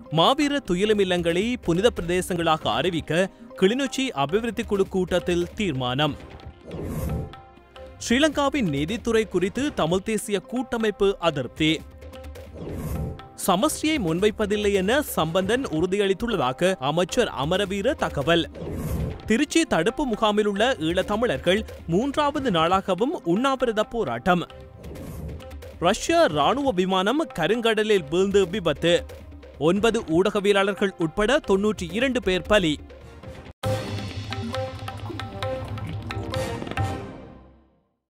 மாவீர துயிலுமில்லங்களை புனித பிரதேசங்களாக அறிவிக்க கிளிநொச்சி அபிவிருத்தி குழு கூட்டத்தில் தீர்மானம் ஸ்ரீலங்காவின் நீதித்துறை குறித்து தமிழ் தேசிய கூட்டமைப்பு அதிருப்தி சமஸ்டியை முன்வைப்பதில்லை என சம்பந்தன் உறுதியளித்துள்ளதாக அமைச்சர் அமரவீர தகவல் திருச்சி தடுப்பு முகாமில் உள்ள ஈழத்தமிழர்கள் மூன்றாவது நாளாகவும் உண்ணாவிரத போராட்டம் ரஷ்ய ராணுவ விமானம் கருங்கடலில் வீழ்ந்து விபத்து ஒன்பது ஊடகவியலாளர்கள் உட்பட தொன்னூற்றி இரண்டு பேர் பலி